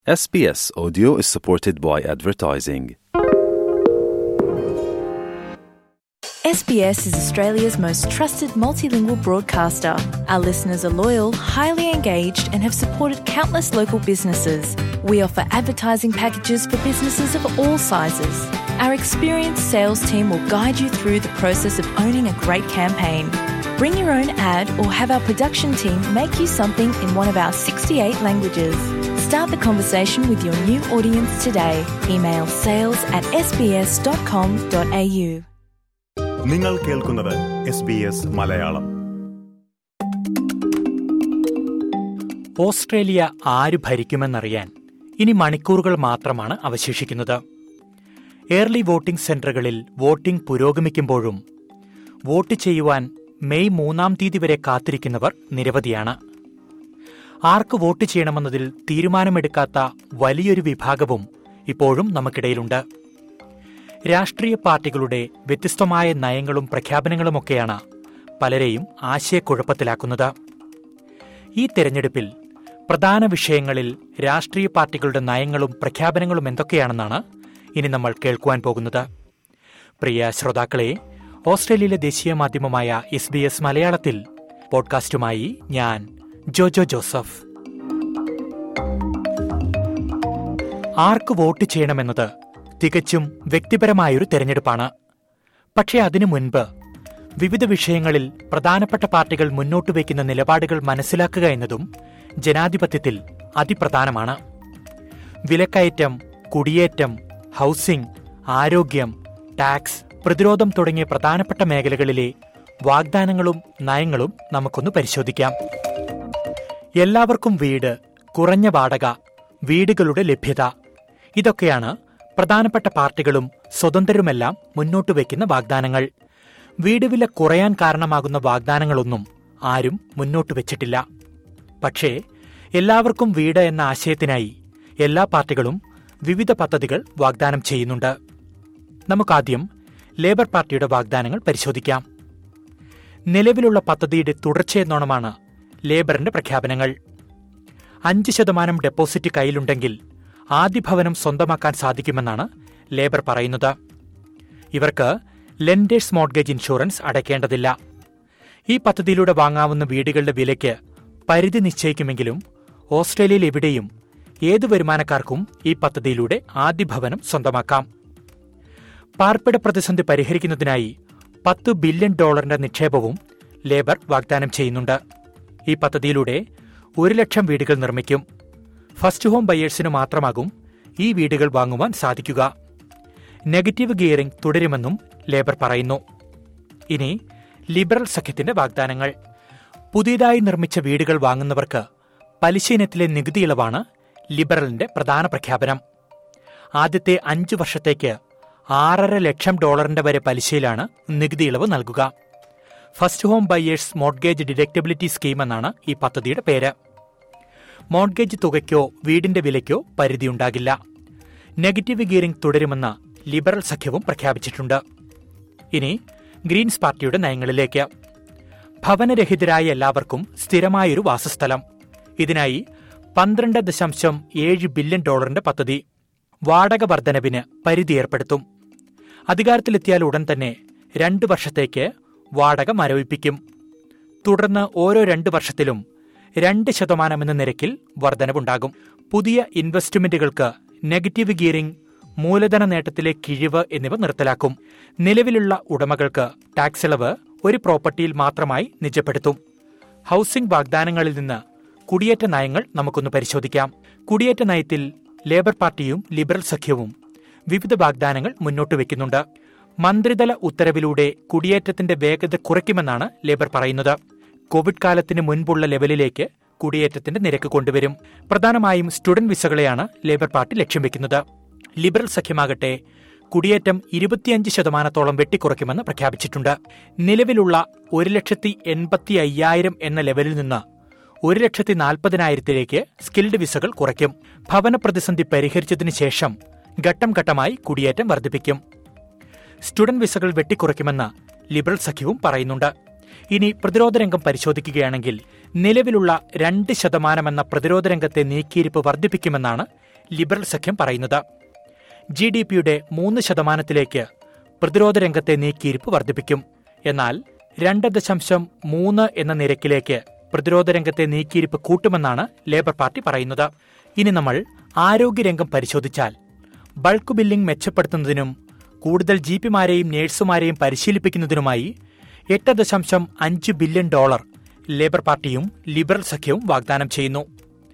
SBS Audio is supported by advertising. SBS is Australia's most trusted multilingual broadcaster. Our listeners are loyal, highly engaged, and have supported countless local businesses. We offer advertising packages for businesses of all sizes. Our experienced sales team will guide you through the process of owning a great campaign. Bring your own ad or have our production team make you something in one of our 68 languages. Start the conversation with your new audience today. Email sales at sbs.com.au. നിങ്ങൾ കേൾക്കുന്നത് S B S Malayalam Australia ആര് ഭരിക്കുമെന്നറിയാൻ ഇനി മണിക്കൂറുകൾ മാത്രമാണ് അവശേഷിക്കുന്നത് early voting സെന്ററുകളിൽ voting പുരോഗമിക്കുമ്പോഴും വോട്ട് ചെയ്യുവാൻ മെയ് മൂന്നാം തീയതി വരെ കാത്തിരിക്കുന്നവർ നിരവധിയാണ് ആർക്ക് വോട്ട് ചെയ്യണമെന്നതിൽ തീരുമാനമെടുക്കാത്ത വലിയൊരു വിഭാഗവും ഇപ്പോഴും നമുക്കിടയിലുണ്ട് രാഷ്ട്രീയ പാർട്ടികളുടെ വ്യത്യസ്തമായ നയങ്ങളും പ്രഖ്യാപനങ്ങളുമൊക്കെയാണ് പലരെയും ആശയക്കുഴപ്പത്തിലാക്കുന്നത് ഈ തെരഞ്ഞെടുപ്പിൽ പ്രധാന വിഷയങ്ങളിൽ രാഷ്ട്രീയ പാർട്ടികളുടെ നയങ്ങളും പ്രഖ്യാപനങ്ങളും എന്തൊക്കെയാണെന്നാണ് ഇനി നമ്മൾ കേൾക്കുവാൻ പോകുന്നത് പ്രിയ ശ്രോതാക്കളെ ഓസ്ട്രേലിയയിലെ ദേശീയ മാധ്യമമായ എസ് ബി എസ് മലയാളത്തിൽ പോഡ്കാസ്റ്റുമായി ഞാൻ ജോജോ ജോസഫ് ആർക്ക് വോട്ട് ചെയ്യണമെന്നത് തികച്ചും വ്യക്തിപരമായൊരു തെരഞ്ഞെടുപ്പാണ് പക്ഷേ അതിനു മുൻപ് വിവിധ വിഷയങ്ങളിൽ പ്രധാനപ്പെട്ട പാർട്ടികൾ മുന്നോട്ട് വയ്ക്കുന്ന നിലപാടുകൾ മനസ്സിലാക്കുക എന്നതും ജനാധിപത്യത്തിൽ അതിപ്രധാനമാണ് വിലക്കയറ്റം കുടിയേറ്റം ഹൌസിംഗ് ആരോഗ്യം ടാക്സ് പ്രതിരോധം തുടങ്ങിയ പ്രധാനപ്പെട്ട മേഖലകളിലെ വാഗ്ദാനങ്ങളും നയങ്ങളും നമുക്കൊന്ന് പരിശോധിക്കാം എല്ലാവർക്കും വീട് കുറഞ്ഞ വാടക വീടുകളുടെ ലഭ്യത ഇതൊക്കെയാണ് പ്രധാനപ്പെട്ട പാർട്ടികളും സ്വതന്ത്രരുമെല്ലാം മുന്നോട്ട് വയ്ക്കുന്ന വാഗ്ദാനങ്ങൾ വീട് വില കുറയാൻ കാരണമാകുന്ന വാഗ്ദാനങ്ങളൊന്നും ആരും മുന്നോട്ട് വെച്ചിട്ടില്ല പക്ഷേ എല്ലാവർക്കും വീട് എന്ന ആശയത്തിനായി എല്ലാ പാർട്ടികളും വിവിധ പദ്ധതികൾ വാഗ്ദാനം ചെയ്യുന്നുണ്ട് നമുക്കാദ്യം ലേബർ പാർട്ടിയുടെ വാഗ്ദാനങ്ങൾ പരിശോധിക്കാം നിലവിലുള്ള പദ്ധതിയുടെ തുടർച്ചയെന്നോണമാണ് ലേബറിന്റെ പ്രഖ്യാപനങ്ങൾ അഞ്ച് ശതമാനം ഡെപ്പോസിറ്റ് കയ്യിലുണ്ടെങ്കിൽ ആദ്യ ഭവനം സ്വന്തമാക്കാൻ സാധിക്കുമെന്നാണ് ലേബർ പറയുന്നത് ഇവർക്ക് ലെൻഡേഴ്സ് മോർഗേജ് ഇൻഷുറൻസ് അടയ്ക്കേണ്ടതില്ല ഈ പദ്ധതിയിലൂടെ വാങ്ങാവുന്ന വീടുകളുടെ വിലയ്ക്ക് പരിധി നിശ്ചയിക്കുമെങ്കിലും ഓസ്ട്രേലിയയിൽ എവിടെയും ഏത് വരുമാനക്കാർക്കും ഈ പദ്ധതിയിലൂടെ ആദ്യ ഭവനം സ്വന്തമാക്കാം പാർപ്പിട പ്രതിസന്ധി പരിഹരിക്കുന്നതിനായി പത്ത് ബില്യൺ ഡോളറിന്റെ നിക്ഷേപവും ലേബർ വാഗ്ദാനം ചെയ്യുന്നുണ്ട് ഈ പദ്ധതിയിലൂടെ ഒരു ലക്ഷം വീടുകൾ നിർമ്മിക്കും ഫസ്റ്റ് ഹോം ബയേഴ്സിന് മാത്രമാകും ഈ വീടുകൾ വാങ്ങുവാൻ സാധിക്കുക നെഗറ്റീവ് ഗിയറിംഗ് തുടരുമെന്നും ലേബർ പറയുന്നു ഇനി ലിബറൽ സഖ്യത്തിന്റെ വാഗ്ദാനങ്ങൾ പുതിയതായി നിർമ്മിച്ച വീടുകൾ വാങ്ങുന്നവർക്ക് പലിശ ഇനത്തിലെ നികുതി ഇളവാണ് ലിബറലിന്റെ പ്രധാന പ്രഖ്യാപനം ആദ്യത്തെ അഞ്ചു വർഷത്തേക്ക് ആറര ലക്ഷം ഡോളറിന്റെ വരെ പലിശയിലാണ് നികുതി ഇളവ് നൽകുക first home buyers mortgage deductibility scheme എന്നാണ് ഈ പദ്ധതിയുടെ പേര് മോർഗേജ് തുകയ്ക്കോ വീടിന്റെ വിലയ്ക്കോ പരിധിയുണ്ടാകില്ല നെഗറ്റീവ് ഗിയറിംഗ് തുടരുമെന്ന് ലിബറൽ സഖ്യവും പ്രഖ്യാപിച്ചിട്ടുണ്ട് ഇനി ഗ്രീൻസ് പാർട്ടിയുടെ നയങ്ങളിലേക്ക് ഭവനരഹിതരായ എല്ലാവർക്കും സ്ഥിരമായൊരു വാസസ്ഥലം ഇതിനായി പന്ത്രണ്ട് ദശാംശം ഏഴ് ബില്യൺ ഡോളറിന്റെ പദ്ധതി വാടക വർധനവിന് പരിധി ഏർപ്പെടുത്തും അധികാരത്തിലെത്തിയാൽ ഉടൻ തന്നെ രണ്ട് വർഷത്തേക്ക് വാടക മരവിപ്പിക്കും തുടർന്ന് ഓരോ രണ്ട് വർഷത്തിലും രണ്ട് ശതമാനമെന്ന നിരക്കിൽ വർധനവുണ്ടാകും പുതിയ ഇൻവെസ്റ്റ്മെന്റുകൾക്ക് നെഗറ്റീവ് ഗിയറിംഗ് മൂലധന നേട്ടത്തിലെ കിഴിവ് എന്നിവ നിർത്തലാക്കും നിലവിലുള്ള ഉടമകൾക്ക് ടാക്സ് ഇളവ് ഒരു പ്രോപ്പർട്ടിയിൽ മാത്രമായി നിജപ്പെടുത്തും ഹൌസിംഗ് വാഗ്ദാനങ്ങളിൽ നിന്ന് കുടിയേറ്റ നയങ്ങൾ നമുക്കൊന്ന് പരിശോധിക്കാം കുടിയേറ്റ നയത്തിൽ ലേബർ പാർട്ടിയും ലിബറൽ സഖ്യവും വിവിധ വാഗ്ദാനങ്ങൾ മുന്നോട്ട് വയ്ക്കുന്നുണ്ട് മന്ത്രിതല ഉത്തരവിലൂടെ കുടിയേറ്റത്തിന്റെ വേഗത കുറയ്ക്കുമെന്നാണ് ലേബർ പറയുന്നത് കോവിഡ് കാലത്തിന് മുൻപുള്ള ലെവലിലേക്ക് കുടിയേറ്റത്തിന്റെ നിരക്ക് കൊണ്ടുവരും പ്രധാനമായും സ്റ്റുഡന്റ് വിസകളെയാണ് ലേബർ പാർട്ടി ലക്ഷ്യം വെക്കുന്നത് ലിബറൽ സഖ്യമാകട്ടെ കുടിയേറ്റം ഇരുപത്തിയഞ്ച് ശതമാനത്തോളം വെട്ടിക്കുറയ്ക്കുമെന്ന് പ്രഖ്യാപിച്ചിട്ടുണ്ട് നിലവിലുള്ള ഒരു ലക്ഷത്തി എൺപത്തി അയ്യായിരം എന്ന ലെവലിൽ നിന്ന് ഒരു ലക്ഷത്തി നാൽപ്പതിനായിരത്തിലേക്ക് സ്കിൽഡ് വിസകൾ കുറയ്ക്കും ഭവന പ്രതിസന്ധി പരിഹരിച്ചതിന് ശേഷം ഘട്ടം ഘട്ടമായി കുടിയേറ്റം വർദ്ധിപ്പിക്കും സ്റ്റുഡന്റ് വിസകൾ വെട്ടിക്കുറയ്ക്കുമെന്ന് ലിബറൽ സഖ്യവും പറയുന്നുണ്ട് ഇനി പ്രതിരോധ രംഗം പരിശോധിക്കുകയാണെങ്കിൽ നിലവിലുള്ള രണ്ട് ശതമാനമെന്ന പ്രതിരോധ രംഗത്തെ നീക്കിയിരിപ്പ് വർദ്ധിപ്പിക്കുമെന്നാണ് ലിബറൽ സഖ്യം പറയുന്നത് ജി ഡി പിയുടെ മൂന്ന് ശതമാനത്തിലേക്ക് പ്രതിരോധ രംഗത്തെ നീക്കിയിരിപ്പ് വർദ്ധിപ്പിക്കും എന്നാൽ രണ്ട് ദശാംശം മൂന്ന് എന്ന നിരക്കിലേക്ക് പ്രതിരോധ രംഗത്തെ നീക്കിയിരിപ്പ് കൂട്ടുമെന്നാണ് ലേബർ പാർട്ടി പറയുന്നത് ഇനി നമ്മൾ ആരോഗ്യരംഗം പരിശോധിച്ചാൽ ബൾക്ക് ബില്ലിംഗ് മെച്ചപ്പെടുത്തുന്നതിനും കൂടുതൽ ജി പിമാരെയും നഴ്സുമാരെയും പരിശീലിപ്പിക്കുന്നതിനുമായി എട്ട് ദശാംശം അഞ്ച് ബില്യൺ ഡോളർ ലേബർ പാർട്ടിയും ലിബറൽ സഖ്യവും വാഗ്ദാനം ചെയ്യുന്നു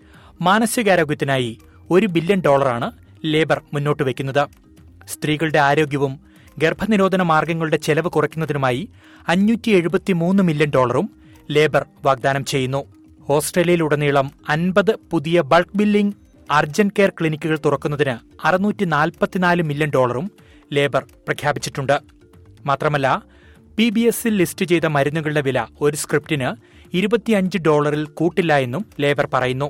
മാനസികാരോഗ്യത്തിനായി ഒരു ബില്യൺ ഡോളറാണ് ലേബർ മുന്നോട്ട് വയ്ക്കുന്നത് സ്ത്രീകളുടെ ആരോഗ്യവും ഗർഭനിരോധന മാർഗങ്ങളുടെ ചെലവ് കുറയ്ക്കുന്നതിനുമായി അഞ്ഞൂറ്റി എഴുപത്തിമൂന്ന് മില്യൺ ഡോളറും ലേബർ വാഗ്ദാനം ചെയ്യുന്നു ഓസ്ട്രേലിയയിലുടനീളം അൻപത് പുതിയ ബൾക്ക് ബില്ലിംഗ് അർജന്റ് കെയർ ക്ലിനിക്കുകൾ തുറക്കുന്നതിന് അറുന്നൂറ്റി നാൽപ്പത്തിനാല് മില്യൺ ഡോളറും ലേബർ പ്രഖ്യാപിച്ചിട്ടുണ്ട് മാത്രമല്ല പി ബി എസിൽ ലിസ്റ്റ് ചെയ്ത മരുന്നുകളുടെ വില ഒരു സ്ക്രിപ്റ്റിന് ഇരുപത്തിയഞ്ച് ഡോളറിൽ കൂട്ടില്ല എന്നും ലേബർ പറയുന്നു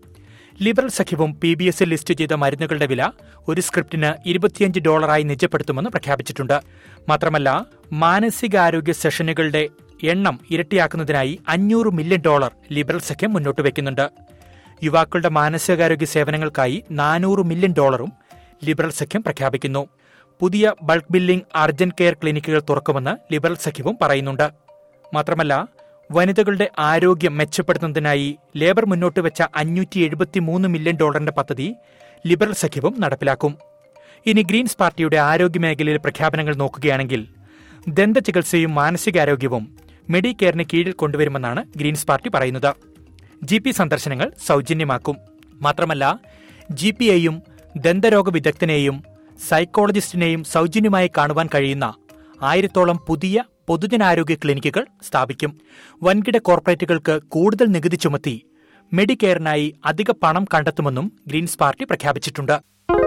ലിബറൽ സഖ്യവും പി ബി എസിൽ ലിസ്റ്റ് ചെയ്ത മരുന്നുകളുടെ വില ഒരു സ്ക്രിപ്റ്റിന് ഇരുപത്തിയഞ്ച് ഡോളറായി നിജപ്പെടുത്തുമെന്ന് പ്രഖ്യാപിച്ചിട്ടുണ്ട് മാത്രമല്ല മാനസികാരോഗ്യ സെഷനുകളുടെ എണ്ണം ഇരട്ടിയാക്കുന്നതിനായി അഞ്ഞൂറ് മില്യൺ ഡോളർ ലിബറൽ സഖ്യം മുന്നോട്ട് വയ്ക്കുന്നുണ്ട് യുവാക്കളുടെ മാനസികാരോഗ്യ സേവനങ്ങൾക്കായി നാനൂറ് മില്യൺ ഡോളറും ലിബറൽ സഖ്യം പ്രഖ്യാപിക്കുന്നു പുതിയ ബൾക്ക് ബില്ലിംഗ് അർജന്റ് കെയർ ക്ലിനിക്കുകൾ തുറക്കുമെന്ന് ലിബറൽ സഖ്യവും പറയുന്നുണ്ട് മാത്രമല്ല വനിതകളുടെ ആരോഗ്യം മെച്ചപ്പെടുത്തുന്നതിനായി ലേബർ മുന്നോട്ട് വെച്ച അഞ്ഞൂറ്റി എഴുപത്തിമൂന്ന് മില്യൺ ഡോളറിന്റെ പദ്ധതി ലിബറൽ സഖ്യവും നടപ്പിലാക്കും ഇനി ഗ്രീൻസ് പാർട്ടിയുടെ ആരോഗ്യ മേഖലയിലെ പ്രഖ്യാപനങ്ങൾ നോക്കുകയാണെങ്കിൽ ദന്ത ചികിത്സയും മാനസികാരോഗ്യവും മെഡിക്കെയറിന് കീഴിൽ കൊണ്ടുവരുമെന്നാണ് ഗ്രീൻസ് പാർട്ടി പറയുന്നത് ജി പി സന്ദർശനങ്ങൾ സൗജന്യമാക്കും മാത്രമല്ല ജി പി ഐയും ദന്തരോഗ വിദഗ്ധനെയും സൈക്കോളജിസ്റ്റിനെയും സൗജന്യമായി കാണുവാൻ കഴിയുന്ന ആയിരത്തോളം പുതിയ പൊതുജനാരോഗ്യ ക്ലിനിക്കുകൾ സ്ഥാപിക്കും വൻകിട കോർപ്പറേറ്റുകൾക്ക് കൂടുതൽ നികുതി ചുമത്തി മെഡിക്കെയറിനായി അധിക പണം കണ്ടെത്തുമെന്നും ഗ്രീൻസ് പാർട്ടി പ്രഖ്യാപിച്ചിട്ടുണ്ട്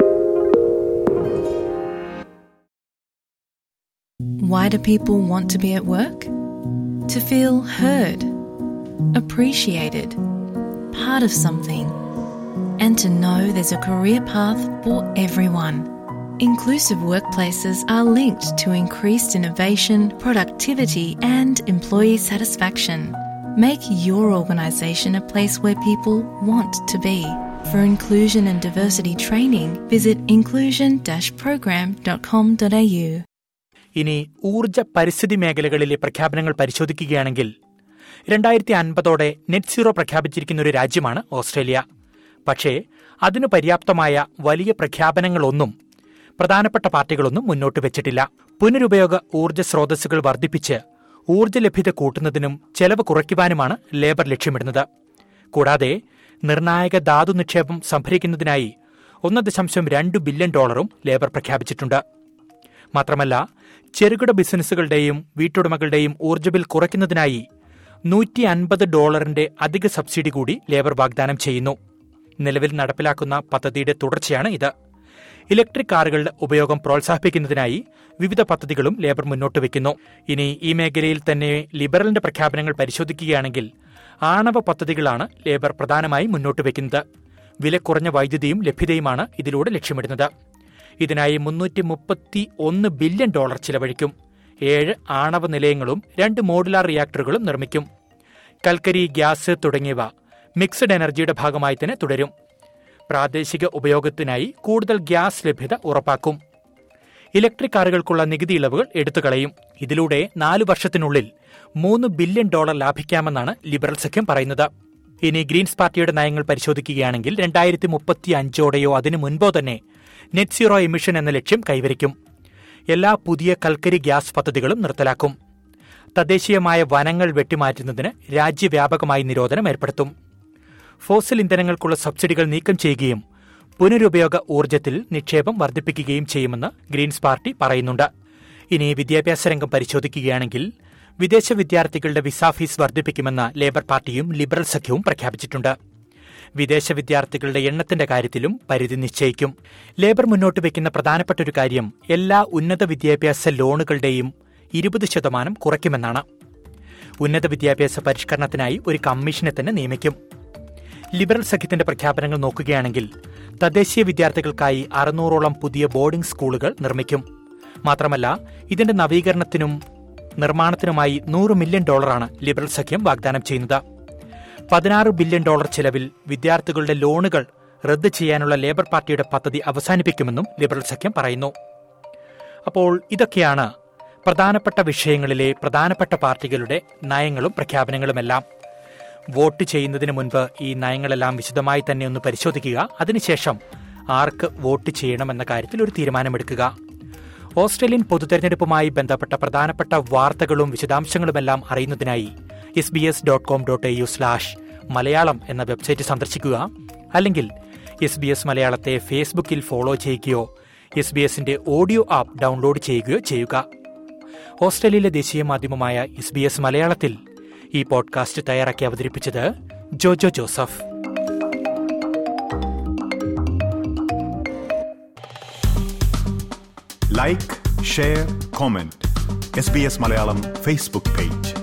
Why do people want to be at work? To feel heard, appreciated, part of something, and to know there's a career path for everyone. Inclusive workplaces are linked to increased innovation, productivity, and employee satisfaction. Make your organisation a place where people want to be. For inclusion and diversity training, visit inclusion-program.com.au. ഇനി ഊർജ്ജ പരിസ്ഥിതി മേഖലകളിലെ പ്രഖ്യാപനങ്ങൾ പരിശോധിക്കുകയാണെങ്കിൽ രണ്ടായിരത്തി അൻപതോടെ net zero പ്രഖ്യാപിച്ചിരിക്കുന്ന ഒരു രാജ്യമാണ് Australia പക്ഷേ അതിനു പര്യാപ്തമായ വലിയ പ്രഖ്യാപനങ്ങളൊന്നും പ്രധാനപ്പെട്ട പാർട്ടികളൊന്നും മുന്നോട്ട് വെച്ചിട്ടില്ല പുനരുപയോഗ ഊർജ്ജ സ്രോതസ്സുകൾ വർദ്ധിപ്പിച്ച് ഊർജ്ജ ലഭ്യത കൂട്ടുന്നതിനും ചെലവ് കുറയ്ക്കുവാനുമാണ് ലേബർ ലക്ഷ്യമിടുന്നത് കൂടാതെ നിർണായക ധാതു നിക്ഷേപം സംഭരിക്കുന്നതിനായി ഒന്ന് ദശാംശം രണ്ട് ബില്യൺ ഡോളറും ലേബർ പ്രഖ്യാപിച്ചിട്ടുണ്ട് മാത്രമല്ല ചെറുകിട ബിസിനസ്സുകളുടെയും വീട്ടുടമകളുടെയും ഊർജ്ജ ബിൽ കുറയ്ക്കുന്നതിനായി നൂറ്റി അൻപത് ഡോളറിന്റെ അധിക സബ്സിഡി കൂടി ലേബർ വാഗ്ദാനം ചെയ്യുന്നു നിലവിൽ നടപ്പിലാക്കുന്ന പദ്ധതിയുടെ തുടർച്ചയാണ് ഇത് ഇലക്ട്രിക് കാറുകളുടെ ഉപയോഗം പ്രോത്സാഹിപ്പിക്കുന്നതിനായി വിവിധ പദ്ധതികളും ലേബർ മുന്നോട്ട് വയ്ക്കുന്നു ഇനി ഈ മേഖലയിൽ തന്നെ ലിബറലിന്റെ പ്രഖ്യാപനങ്ങൾ പരിശോധിക്കുകയാണെങ്കിൽ ആണവ പദ്ധതികളാണ് ലേബർ പ്രധാനമായി മുന്നോട്ട് വയ്ക്കുന്നത് വില കുറഞ്ഞ വൈദ്യുതിയും ലഭ്യതയുമാണ് ഇതിലൂടെ ലക്ഷ്യമിടുന്നത് ഇതിനായി മുന്നൂറ്റി മുപ്പത്തി ഒന്ന് ബില്യൺ ഡോളർ ചിലവഴിക്കും ഏഴ് ആണവ നിലയങ്ങളും രണ്ട് മോഡുലാർ റിയാക്ടറുകളും നിർമ്മിക്കും കൽക്കരി ഗ്യാസ് തുടങ്ങിയവ മിക്സഡ് എനർജിയുടെ ഭാഗമായി തന്നെ തുടരും പ്രാദേശിക ഉപയോഗത്തിനായി കൂടുതൽ ഗ്യാസ് ലഭ്യത ഉറപ്പാക്കും ഇലക്ട്രിക് കാറുകൾക്കുള്ള നികുതി ഇളവുകൾ എടുത്തുകളയും ഇതിലൂടെ നാലു വർഷത്തിനുള്ളിൽ മൂന്ന് ബില്യൺ ഡോളർ ലാഭിക്കാമെന്നാണ് ലിബറൽ സഖ്യം പറയുന്നത് ഇനി ഗ്രീൻസ് പാർട്ടിയുടെ നയങ്ങൾ പരിശോധിക്കുകയാണെങ്കിൽ രണ്ടായിരത്തി മുപ്പത്തി അഞ്ചോടെയോ അതിനു മുൻപോ തന്നെ നെറ്റ് സീറോ എമിഷൻ എന്ന ലക്ഷ്യം കൈവരിക്കും എല്ലാ പുതിയ കൽക്കരി ഗ്യാസ് പദ്ധതികളും നിർത്തലാക്കും തദ്ദേശീയമായ വനങ്ങൾ വെട്ടിമാറ്റുന്നതിന് രാജ്യവ്യാപകമായി നിരോധനം ഏർപ്പെടുത്തും ഫോസിൽ ഇന്ധനങ്ങൾക്കുള്ള സബ്സിഡികൾ നീക്കം ചെയ്യുകയും പുനരുപയോഗ ഊർജ്ജത്തിൽ നിക്ഷേപം വർദ്ധിപ്പിക്കുകയും ചെയ്യുമെന്ന് ഗ്രീൻസ് പാർട്ടി പറയുന്നുണ്ട് ഇനി വിദ്യാഭ്യാസ രംഗം പരിശോധിക്കുകയാണെങ്കിൽ വിദേശ വിദ്യാർത്ഥികളുടെ വിസ ഫീസ് വർദ്ധിപ്പിക്കുമെന്ന് ലേബർ പാർട്ടിയും ലിബറൽ സഖ്യവും പ്രഖ്യാപിച്ചിട്ടുണ്ട് വിദേശ വിദ്യാർത്ഥികളുടെ എണ്ണത്തിന്റെ കാര്യത്തിലും പരിധി നിശ്ചയിക്കും ലേബർ മുന്നോട്ട് വയ്ക്കുന്ന പ്രധാനപ്പെട്ട ഒരു കാര്യം എല്ലാ ഉന്നത വിദ്യാഭ്യാസ ലോണുകളുടെയും ഇരുപത് ശതമാനം കുറയ്ക്കുമെന്നാണ് ഉന്നത വിദ്യാഭ്യാസ പരിഷ്കരണത്തിനായി ഒരു കമ്മീഷനെ തന്നെ നിയമിക്കും ലിബറൽ സഖ്യത്തിന്റെ പ്രഖ്യാപനങ്ങൾ നോക്കുകയാണെങ്കിൽ തദ്ദേശീയ വിദ്യാർത്ഥികൾക്കായി അറുന്നൂറോളം പുതിയ ബോർഡിംഗ് സ്കൂളുകൾ നിർമ്മിക്കും മാത്രമല്ല ഇതിന്റെ നവീകരണത്തിനും നിർമ്മാണത്തിനുമായി നൂറ് മില്യൺ ഡോളറാണ് ലിബറൽ സഖ്യം വാഗ്ദാനം ചെയ്യുന്നത് പതിനാറ് ബില്യൺ ഡോളർ ചെലവിൽ വിദ്യാർത്ഥികളുടെ ലോണുകൾ റദ്ദ് ചെയ്യാനുള്ള ലേബർ പാർട്ടിയുടെ പദ്ധതി അവസാനിപ്പിക്കുമെന്നും ലിബറൽ സഖ്യം പറയുന്നു അപ്പോൾ ഇതൊക്കെയാണ് പ്രധാനപ്പെട്ട വിഷയങ്ങളിലെ പ്രധാനപ്പെട്ട പാർട്ടികളുടെ നയങ്ങളും പ്രഖ്യാപനങ്ങളുമെല്ലാം വോട്ട് ചെയ്യുന്നതിന് മുൻപ് ഈ നയങ്ങളെല്ലാം വിശദമായി തന്നെ ഒന്ന് പരിശോധിക്കുക അതിനുശേഷം ആർക്ക് വോട്ട് ചെയ്യണമെന്ന കാര്യത്തിൽ ഒരു തീരുമാനമെടുക്കുക ഓസ്ട്രേലിയൻ പൊതുതെരഞ്ഞെടുപ്പുമായി ബന്ധപ്പെട്ട പ്രധാനപ്പെട്ട വാർത്തകളും വിശദാംശങ്ങളുമെല്ലാം അറിയുന്നതിനായി S B S dot com dot A U slash Malayalam എന്ന വെബ്സൈറ്റ് സന്ദർശിക്കുക അല്ലെങ്കിൽ എസ് ബി എസ് മലയാളത്തെ ഫേസ്ബുക്കിൽ ഫോളോ ചെയ്യുകയോ എസ് ബി എസിന്റെ ഓഡിയോ ആപ്പ് ഡൗൺലോഡ് ചെയ്യുകയോ ചെയ്യുക ഓസ്ട്രേലിയയിലെ ദേശീയ മാധ്യമമായ എസ് ബി എസ് മലയാളത്തിൽ ഈ പോഡ്കാസ്റ്റ് തയ്യാറാക്കി അവതരിപ്പിച്ചത് Jojo Joseph like share comment S B S Malayalam Facebook page